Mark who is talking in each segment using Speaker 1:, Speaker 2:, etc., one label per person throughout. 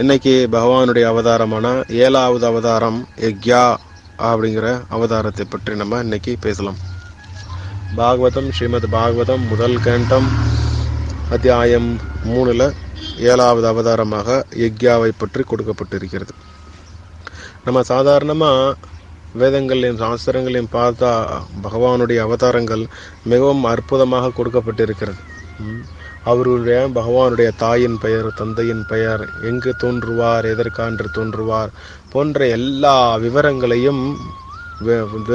Speaker 1: இன்னைக்கு பகவானுடைய அவதாரமான ஏழாவது அவதாரம் யக்யா அப்படிங்கிற அவதாரத்தை பற்றி நம்ம இன்னைக்கு பேசலாம் பாகவதம் ஸ்ரீமத் பாகவதம் முதல் கேண்டம் அத்தியாயம் மூணுல ஏழாவது அவதாரமாக யக்யாவை பற்றி கொடுக்கப்பட்டிருக்கிறது நம்ம சாதாரணமா வேதங்களையும் சாஸ்திரங்களையும் பார்த்தா பகவானுடைய அவதாரங்கள் மிகவும் அற்புதமாக கொடுக்கப்பட்டிருக்கிறது ம். அவருடைய பகவானுடைய தாயின் பெயர் தந்தையின் பெயர் எங்கு தோன்றுவார் எதற்கான்று தோன்றுவார் போன்ற எல்லா விவரங்களையும் வே- வந்து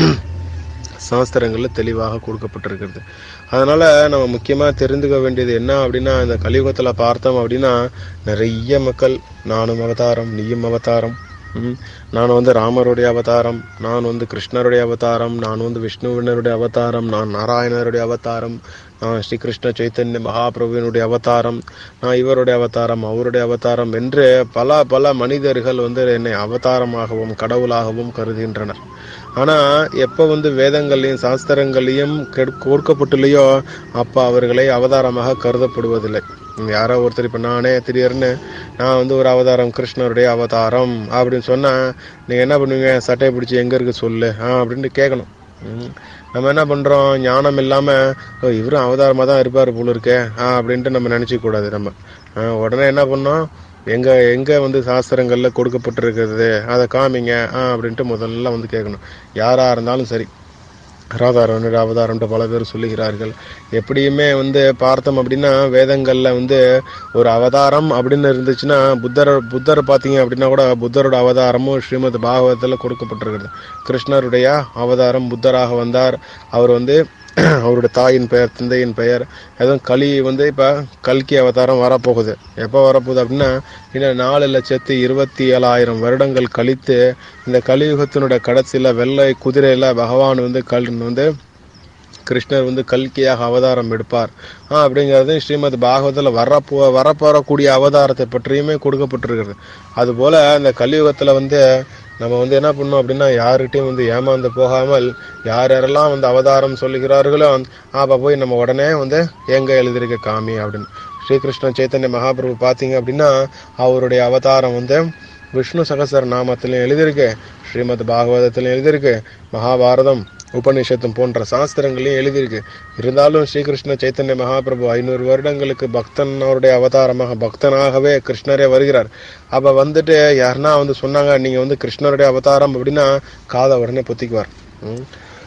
Speaker 1: சாஸ்திரங்களில் தெளிவாக கொடுக்கப்பட்டிருக்கிறது அதனால நம்ம முக்கியமா தெரிந்துக்க வேண்டியது என்ன அப்படின்னா இந்த கலியுகத்துல பார்த்தோம் அப்படின்னா நிறைய மக்கள் நானும் அவதாரம் நீயும் அவதாரம் ம், நான் வந்து ராமருடைய அவதாரம் நான் வந்து கிருஷ்ணருடைய அவதாரம் நான் வந்து விஷ்ணுவினருடைய அவதாரம் நான் நாராயணருடைய அவதாரம் நான் ஸ்ரீகிருஷ்ண சைத்தன்ய மகாபிரபுவினுடைய அவதாரம் நான் இவருடைய அவதாரம் அவருடைய அவதாரம் என்று பல பல மனிதர்கள் வந்து என்னை அவதாரமாகவும் கடவுளாகவும் கருதுகின்றனர் ஆனா எப்ப வந்து வேதங்களையும் சாஸ்திரங்களையும் கெடு- கொடுக்கப்பட்டுள்ளயோ அப்ப அவர்களை அவதாரமாக கருதப்படுவதில்லை யாரோ ஒருத்தர் இப்ப நானே திடீர்னு நான் வந்து ஒரு அவதாரம் கிருஷ்ணருடைய அவதாரம் அப்படின்னு சொன்னா நீங்க என்ன பண்ணுவீங்க சட்டையை பிடிச்சி எங்க இருக்கு சொல்லு ஆ அப்படின்னு கேட்கணும் ம். நம்ம என்ன பண்றோம் ஞானம் இல்லாம "ஓ, இவரும் அவதாரமா தான் இருப்பாரு போல இருக்கே ஆ அப்படின்ட்டு நம்ம நினைச்சுக்க கூடாது நம்ம ஆ, உடனே என்ன பண்ணோம் எங்க எங்க வந்து சாஸ்திரங்கள்ல கொடுக்கப்பட்டிருக்கிறது அதை காமிங்க ஆ அப்படின்ட்டு முதல்ல வந்து கேட்கணும் யாரா இருந்தாலும் சரி ராதாரவனுடைய அவதாரம்ட்டு பல பேர் சொல்லுகிறார்கள் எப்படியுமே வந்து பார்த்தோம் அப்படின்னா வேதங்கள்ல வந்து ஒரு அவதாரம் அப்படின்னு இருந்துச்சுன்னா புத்தர் புத்தர் பார்த்தீங்க அப்படின்னா கூட புத்தரோட அவதாரமும் ஸ்ரீமத் பாகவதத்தில் கொடுக்கப்பட்டிருக்கிறது கிருஷ்ணருடைய அவதாரம் புத்தராக வந்தார் அவர் வந்து அவருடைய தாயின் பெயர் தந்தையின் பெயர் அதுவும் கலி வந்து இப்போ கல்கி அவதாரம் வரப்போகுது எப்போ வரப்போகுது அப்படின்னா இன்னும் நாலு லட்சத்தி இருபத்தி ஏழாயிரம் வருடங்கள் கழித்து இந்த கலியுகத்தினுடைய கடைசியில் வெள்ளை குதிரையில் பகவான் வந்து கல் வந்து கிருஷ்ணர் வந்து கல்கியாக அவதாரம் எடுப்பார் ஆ அப்படிங்கிறது ஸ்ரீமத் பாகவத்தில் வரப்போ வரப்போறக்கூடிய அவதாரத்தை பற்றியுமே கொடுக்கப்பட்டிருக்கிறது அதுபோல இந்த கலியுகத்தில் வந்து நம்ம வந்து என்ன பண்ணோம் அப்படின்னா யார்கிட்டயும் வந்து ஏமாந்து போகாமல் யார் யாரெல்லாம் வந்து அவதாரம் சொல்லுகிறார்களோ அப்போ போய் நம்ம உடனே வந்து எங்க எழுதிருக்க காமி அப்படின்னு ஸ்ரீகிருஷ்ண சைத்தன்ய மகாபிரபு பார்த்தீங்க அப்படின்னா அவருடைய அவதாரம் வந்து விஷ்ணு சகசர நாமத்திலையும் எழுதியிருக்கு ஸ்ரீமத் பாகவதத்திலையும் எழுதியிருக்கு மகாபாரதம் உபநிஷத்தும் போன்ற சாஸ்திரங்களையும் எழுதியிருக்கு இருந்தாலும் ஸ்ரீகிருஷ்ண சைத்தன்ய மகாபிரபு ஐநூறு வருடங்களுக்கு பக்தன் அவருடைய அவதாரமாக பக்தனாகவே கிருஷ்ணரே வருகிறார் அப்ப வந்துட்டு யாருன்னா வந்து சொன்னாங்க நீங்க வந்து கிருஷ்ணருடைய அவதாரம் அப்படின்னா காதை உடனே பொத்திக்குவார் ம்.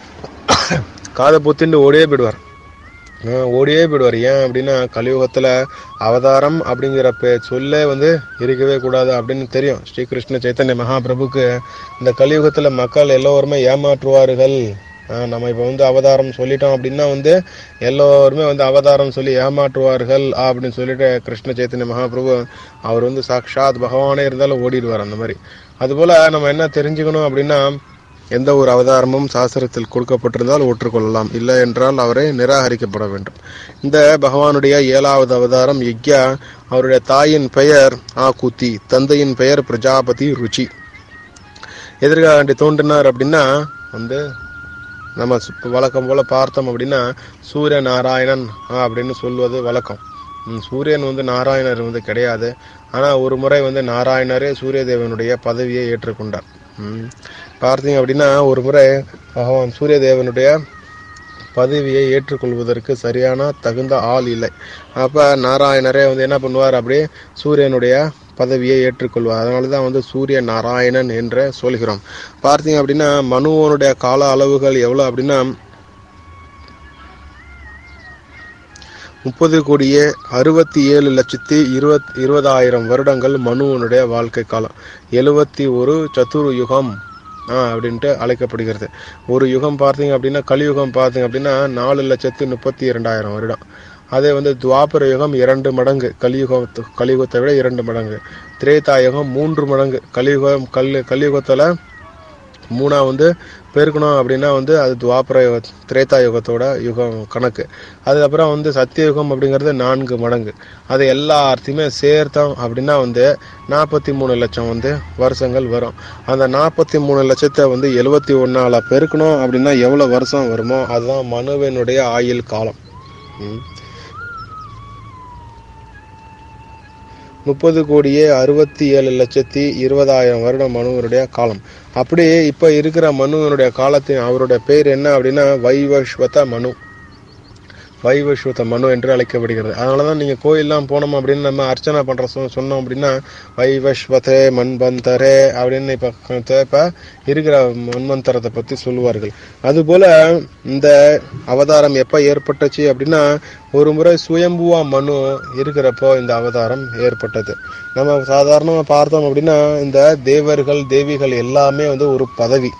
Speaker 1: காதை பொத்தின்னு ஓடியே போயிடுவார் ஆ, ஓடியே போயிடுவார் ஏன் அப்படின்னா கலியுகத்துல அவதாரம் அப்படிங்கிற பே சொல்லே வந்து இருக்கவே கூடாது அப்படின்னு தெரியும் ஸ்ரீகிருஷ்ண சைத்தன்ய மகாபிரபுக்கு இந்த கலியுகத்துல மக்கள் எல்லோருமே ஏமாற்றுவார்கள் ஆ, நம்ம இப்ப வந்து அவதாரம் சொல்லிட்டோம் அப்படின்னா வந்து எல்லோருமே வந்து அவதாரம் சொல்லி ஏமாற்றுவார்கள் அப்படின்னு சொல்லிட்டு கிருஷ்ண சைத்தன்ய மகாபிரபு அவர் வந்து சாக்ஷாத் பகவானே இருந்தாலும் ஓடிடுவார் அந்த மாதிரி அதுபோல நம்ம என்ன தெரிஞ்சுக்கணும் அப்படின்னா எந்த ஒரு அவதாரமும் சாஸ்திரத்தில் கொடுக்கப்பட்டிருந்தால் ஒற்றுக்கொள்ளலாம் இல்லை என்றால் அவரை நிராகரிக்கப்பட வேண்டும் இந்த பகவானுடைய ஏழாவது அவதாரம் யக்யா அவருடைய தாயின் பெயர் ஆகுதி தந்தையின் பெயர் பிரஜாபதி ருச்சி எதிர்காண்டி தோன்றினார் அப்படின்னா வந்து நம்ம சு- வழக்கம் போல பார்த்தோம் அப்படின்னா சூரிய நாராயணன் ஆ, அப்படின்னு சொல்வது வழக்கம் ம், சூரியன் வந்து நாராயணர் வந்து கிடையாது ஆனா ஒரு முறை வந்து நாராயணரே சூரிய தேவனுடைய பதவியை ஏற்றுக்கொண்டார் ம். பார்த்தீங்க அப்படின்னா ஒரு முறை பகவான் சூரிய தேவனுடைய பதவியை ஏற்றுக்கொள்வதற்கு சரியான தகுந்த ஆள் இல்லை அப்ப நாராயணரே வந்து என்ன பண்ணுவார் அப்படியே சூரியனுடைய பதவியை ஏற்றுக்கொள்வார் அதனால தான் வந்து சூரிய நாராயணன் என்று சொல்கிறோம் பார்த்தீங்க அப்படின்னா மனுவனுடைய கால அளவுகள் எவ்வளவு அப்படின்னா முப்பது கோடியே அறுபத்தி ஏழு லட்சத்தி இருபத் இருபதாயிரம் வருடங்கள் மனுவனுடைய வாழ்க்கை காலம் எழுவத்தி ஒரு சதுரு யுகம் ஆ, அப்படின்ட்டு அழைக்கப்படுகிறது ஒரு யுகம் பார்த்தீங்க அப்படின்னா கலியுகம் பார்த்தீங்க அப்படின்னா நாலு லட்சத்து முப்பத்தி இரண்டாயிரம் வருடம் அதே வந்து துவாபர யுகம் இரண்டு மடங்கு கலியுகம் கலியுகத்தை விட இரண்டு மடங்கு திரேதா யுகம் மூன்று மடங்கு கலியுகம் கல் கலியுகத்துல மூணா வந்து பெருக்கணும் அப்படின்னா வந்து அது துவாபர யுக திரேதா யுகத்தோட யுகம் கணக்கு அதுக்கப்புறம் வந்து சத்தியயுகம் அப்படிங்கிறது நான்கு மடங்கு அது எல்லாத்தையுமே சேர்த்தோம் அப்படின்னா வந்து நாற்பத்தி மூணு லட்சம் வந்து வருஷங்கள் வரும் அந்த நாற்பத்தி மூணு லட்சத்தை வந்து எழுவத்தி ஒன்னால பெருக்கணும் அப்படின்னா எவ்வளவு வருஷம் வருமோ அதுதான் மனுவினுடைய ஆயுள் காலம் ம். முப்பது கோடியே அறுபத்தி ஏழு லட்சத்தி இருபதாயிரம் வருடம் மனுவனுடைய காலம் அப்படி இப்ப இருக்கிற மனுவனுடைய காலத்தின் அவருடைய பேர் என்ன அப்படின்னா வைவஸ்வத மனு வைவஸ்வத மனு என்று அழைக்கப்படுகிறது அதனால தான் நீங்கள் கோயிலெலாம் போனோம் அப்படின்னு நம்ம அர்ச்சனை பண்ணுற சொ சொன்னோம் அப்படின்னா வைவஸ்வதே மண்பந்தரே அப்படின்னு இப்போ இப்போ இருக்கிற மண்மந்தரத்தை பற்றி சொல்லுவார்கள் அதுபோல் இந்த அவதாரம் எப்போ ஏற்பட்டுச்சு அப்படின்னா ஒரு முறை சுயம்புவா மனு இருக்கிறப்போ இந்த அவதாரம் ஏற்பட்டது நம்ம சாதாரணமாக பார்த்தோம் அப்படின்னா இந்த தேவர்கள் தேவிகள் எல்லாமே வந்து ஒரு பதவி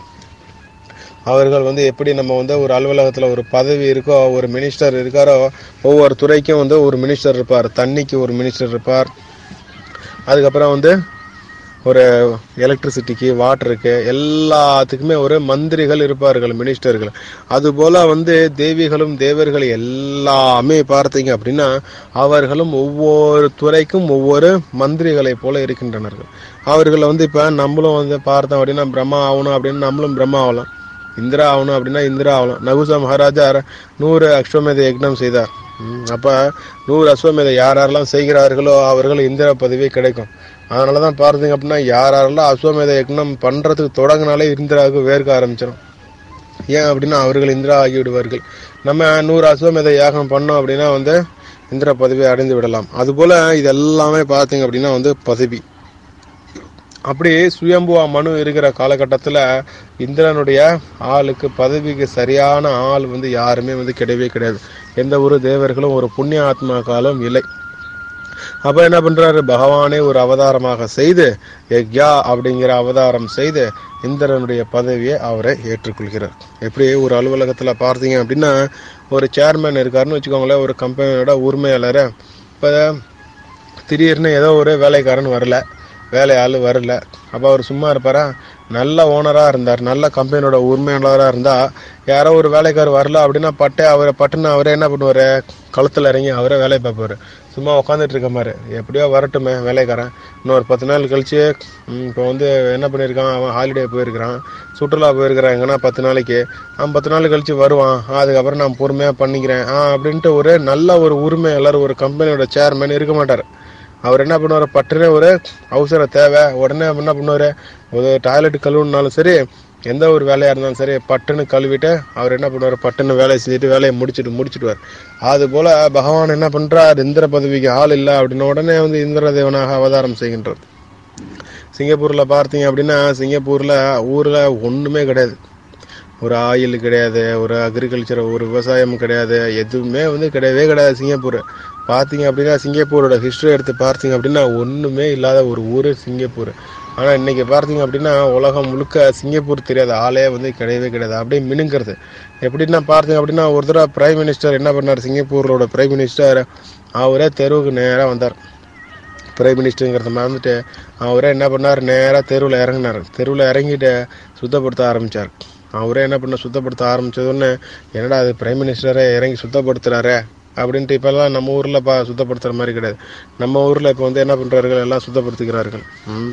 Speaker 1: அவர்கள் வந்து எப்படி நம்ம வந்து ஒரு அலுவலகத்தில் ஒரு பதவி இருக்கோ ஒரு மினிஸ்டர் இருக்காரோ ஒவ்வொரு துறைக்கும் வந்து ஒரு மினிஸ்டர் இருப்பார் தண்ணிக்கு ஒரு மினிஸ்டர் இருப்பார் அதுக்கப்புறம் வந்து ஒரு எலக்ட்ரிசிட்டிக்கு வாட்டருக்கு எல்லாத்துக்குமே ஒரு மந்திரிகள் இருப்பார்கள் மினிஸ்டர்கள் அதுபோல வந்து தேவிகளும் தேவர்கள் எல்லாமே பார்த்தீங்க அப்படின்னா அவர்களும் ஒவ்வொரு துறைக்கும் ஒவ்வொரு மந்திரிகளை போல இருக்கின்றனர்கள் அவர்களை வந்து இப்போ நம்மளும் வந்து பார்த்தோம் அப்படின்னா பிரம்மா ஆகணும் அப்படின்னு நம்மளும் பிரம்மா ஆகலாம் இந்திரா ஆகணும் அப்படின்னா இந்திரா ஆகலாம் நகுச மகாராஜார் நூறு அஸ்வமேத யக்னம் செய்தார் ம், அப்ப நூறு அஸ்வமேத யார் யாரெல்லாம் செய்கிறார்களோ அவர்கள் இந்திர பதவி கிடைக்கும் அதனால தான் பார்த்தீங்க அப்படின்னா யார் யாரெல்லாம் அஸ்வமேத யக்னம் பண்றதுக்கு தொடங்கினாலே இந்திராவுக்கு வேர்க்க ஆரம்பிச்சிடும் ஏன் அப்படின்னா அவர்கள் இந்திரா ஆகி விடுவார்கள் நம்ம நூறு அஸ்வமேத யாகம் பண்ணோம் அப்படின்னா வந்து இந்திர பதவியை அடைந்து விடலாம் அதுபோல இது எல்லாமே பார்த்தீங்க அப்படின்னா வந்து பதவி அப்படி சுயம்புவா மனு இருக்கிற காலகட்டத்தில் இந்திரனுடைய ஆளுக்கு பதவிக்கு சரியான ஆள் வந்து யாருமே வந்து கிடையவே கிடையாது எந்த ஒரு தேவர்களும் ஒரு புண்ணிய ஆத்மாக்காலும் இல்லை அப்ப என்ன பண்றாரு பகவானே ஒரு அவதாரமாக செய்து யக்யா அப்படிங்கிற அவதாரம் செய்து இந்திரனுடைய பதவியை அவரை ஏற்றுக்கொள்கிறார் எப்படி ஒரு அலுவலகத்துல பார்த்தீங்க அப்படின்னா ஒரு சேர்மேன் இருக்காருன்னு வச்சுக்கோங்களேன் ஒரு கம்பெனியோட உரிமையாளர் இப்போ திடீர்னு ஏதோ ஒரு வேலைக்காரன் வரல வேலையாள் வரல அப்போ அவர் சும்மா இருப்பாரா நல்ல ஓனராக இருந்தார் நல்ல கம்பெனியோட உரிமையாளராக இருந்தால் யாரோ ஒரு வேலைக்காரர் வரல அப்படின்னா பட்டே அவரை பட்டுன்னு அவரே என்ன பண்ணுவார் கழுத்தில் இறங்கி அவரே வேலையை பார்ப்பாரு சும்மா உட்காந்துட்டு இருக்க மாதிரி எப்படியோ வரட்டுமே வேலைக்காரன் இன்னொரு பத்து நாள் கழிச்சு ம், இப்போ வந்து என்ன பண்ணியிருக்கான் அவன் ஹாலிடே போயிருக்கிறான் சுற்றுலா போயிருக்கிறான் எங்கன்னா பத்து நாளைக்கு அவன் பத்து நாள் கழிச்சு வருவான் அதுக்கப்புறம் நான் பொறுமையாக பண்ணிக்கிறேன் ஆ அப்படின்ட்டு ஒரு நல்ல ஒரு உரிமையாளர் ஒரு கம்பெனியோட சேர்மேன் இருக்க மாட்டார் அவர் என்ன பண்ணுவார் பட்டுனே ஒரு அவசர தேவை உடனே என்ன பண்ணுவார் ஒரு டாய்லெட் கழுவுனாலும் சரி எந்த ஒரு வேலையாக இருந்தாலும் சரி பட்டுன்னு கழுவிட்டு அவர் என்ன பண்ணுவார் பட்டுன்னு வேலையை செஞ்சுட்டு வேலையை முடிச்சுட்டு முடிச்சுடுவார் அது போல பகவான் என்ன பண்றார் இந்திர பதவிக்கு ஆள் இல்லை அப்படின்ன உடனே வந்து இந்திர தேவனாக அவதாரம் செய்கின்றார் சிங்கப்பூர்ல பார்த்தீங்க அப்படின்னா சிங்கப்பூர்ல ஊர்ல ஒண்ணுமே கிடையாது ஒரு ஆயில் கிடையாது ஒரு அக்ரிகல்ச்சர் ஒரு விவசாயம் கிடையாது எதுவுமே வந்து கிடையவே கிடையாது சிங்கப்பூர் பார்த்தீங்க அப்படின்னா சிங்கப்பூரோட ஹிஸ்டரி எடுத்து பார்த்தீங்க அப்படின்னா ஒன்றுமே இல்லாத ஒரு ஊர் சிங்கப்பூர் ஆனால் இன்னைக்கு பார்த்தீங்க அப்படின்னா உலகம் முழுக்க சிங்கப்பூர் தெரியாத ஆளே வந்து கிடையவே கிடையாது அப்படியே மினுங்கிறது எப்படின்னா பார்த்தீங்க அப்படின்னா ஒரு தடவை பிரைம் மினிஸ்டர் என்ன பண்ணார் சிங்கப்பூரோட பிரைம் மினிஸ்டர் அவரே தெருவுக்கு நேராக வந்தார் பிரைம் மினிஸ்டருங்கிறத மறந்துட்டு அவரே என்ன பண்ணார் நேராக தெருவில் இறங்கினார் தெருவில் இறங்கிட்டு சுத்தப்படுத்த ஆரம்பிச்சார் அவரே என்ன பண்ண சுத்தப்படுத்த ஆரம்பிச்சதுன்னு என்னடா அது பிரைம் மினிஸ்டரே இறங்கி சுத்தப்படுத்துறாரே அப்படின்ட்டு இப்போல்லாம் நம்ம ஊரில் பா சுத்தப்படுத்துகிற மாதிரி கிடையாது நம்ம ஊரில் இப்போ வந்து என்ன பண்ணுறார்கள் எல்லாம் சுத்தப்படுத்திக்கிறார்கள் ம்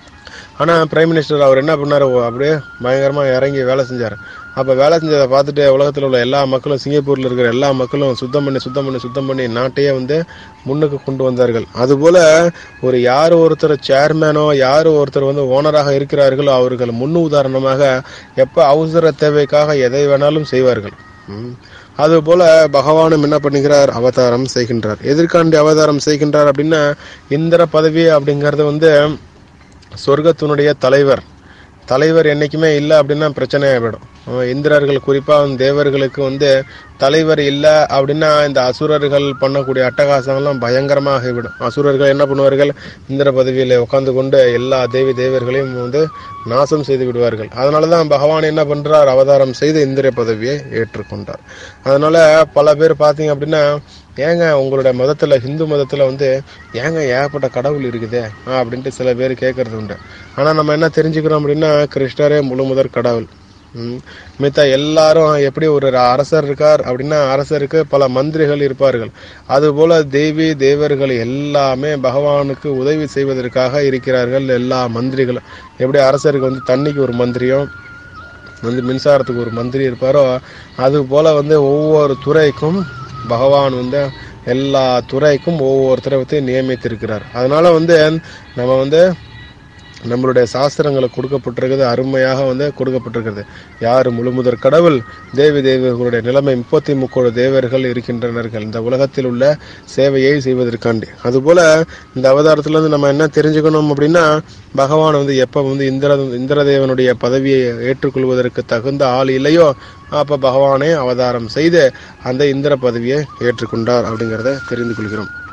Speaker 1: ஆனால் பிரைம் மினிஸ்டர் அவர் என்ன பண்ணார் அப்படியே பயங்கரமாக இறங்கி வேலை செஞ்சார் அப்போ வேலை செஞ்சதை பார்த்துட்டு உலகத்தில் உள்ள எல்லா மக்களும் சிங்கப்பூரில் இருக்கிற எல்லா மக்களும் சுத்தம் பண்ணி சுத்தம் பண்ணி சுத்தம் பண்ணி நாட்டையே வந்து முன்னுக்கு கொண்டு வந்தார்கள் அதுபோல் ஒரு யார் ஒருத்தர் சேர்மேனோ யார் ஒருத்தர் வந்து ஓனராக இருக்கிறார்களோ அவர்கள் முன் உதாரணமாக எப்போ அவசர தேவைக்காக எதை வேணாலும் செய்வார்கள் ம். அதுபோல பகவானும் என்ன பண்ணுகிறார் அவதாரம் செய்கின்றார் எதற்காண்டி அவதாரம் செய்கின்றார் அப்படின்னா இந்திர பதவி அப்படிங்கிறது வந்து சொர்க்கத்தினுடைய தலைவர் தலைவர் என்னைக்குமே இல்லை அப்படின்னா பிரச்சனை ஆகிடும் அவன் இந்திரர்கள் குறிப்பாக வந்து தேவர்களுக்கு வந்து தலைவர் இல்லை அப்படின்னா இந்த அசுரர்கள் பண்ணக்கூடிய அட்டகாசங்கள்லாம் பயங்கரமாக ஆகிவிடும் அசுரர்கள் என்ன பண்ணுவார்கள் இந்திர பதவியில் உட்கார்ந்து கொண்டு எல்லா தேவி தேவர்களையும் வந்து நாசம் செய்து விடுவார்கள் அதனால தான் பகவான் என்ன பண்றார் அவதாரம் செய்து இந்திர பதவியை ஏற்றுக்கொண்டார் அதனால பல பேர் பார்த்தீங்க அப்படின்னா ஏங்க உங்களோட மதத்தில் ஹிந்து மதத்தில் வந்து ஏங்க ஏகப்பட்ட கடவுள் இருக்குதே ஆ, அப்படின்ட்டு சில பேர் கேட்கறது உண்டு ஆனால் நம்ம என்ன தெரிஞ்சுக்கிறோம் அப்படின்னா கிருஷ்ணரே முழு முதற் கடவுள் ம். மித்த எல்லாரும் எப்படி ஒரு அரசர் இருக்கார் அப்படின்னா அரசருக்கு பல மந்திரிகள் இருப்பார்கள் அதுபோல தேவி தேவர்கள் எல்லாமே பகவானுக்கு உதவி செய்வதற்காக இருக்கிறார்கள் எல்லா மந்திரிகளும் எப்படி அரசருக்கு வந்து தண்ணிக்கு ஒரு மந்திரியும் வந்து மின்சாரத்துக்கு ஒரு மந்திரி இருப்பாரோ அது போல வந்து ஒவ்வொரு துறைக்கும் பகவான் வந்து எல்லா துறைக்கும் ஒவ்வொருத்தரை வந்து நியமித்திருக்கிறார் அதனால வந்து நம்ம வந்து நம்மளுடைய சாஸ்திரங்களை கொடுக்கப்பட்டிருக்கிறது அருமையாக வந்து கொடுக்கப்பட்டிருக்கிறது யார் முழுமுதற் கடவுள் தேவி தேவர்களுடைய நிலைமை முப்பத்தி முக்கோடி தேவர்கள் இருக்கின்றனர்கள் இந்த உலகத்தில் உள்ள சேவையை செய்வதற்காண்டி அதுபோல இந்த அவதாரத்துல இருந்து நம்ம என்ன தெரிஞ்சுக்கணும் அப்படின்னா பகவான் வந்து எப்ப வந்து இந்திர இந்திரதேவனுடைய பதவியை ஏற்றுக்கொள்வதற்கு தகுந்த ஆள் இல்லையோ அப்ப பகவானே அவதாரம் செய்து அந்த இந்திர பதவியை ஏற்றுக்கொண்டார் அப்படிங்கிறத தெரிந்து கொள்கிறோம்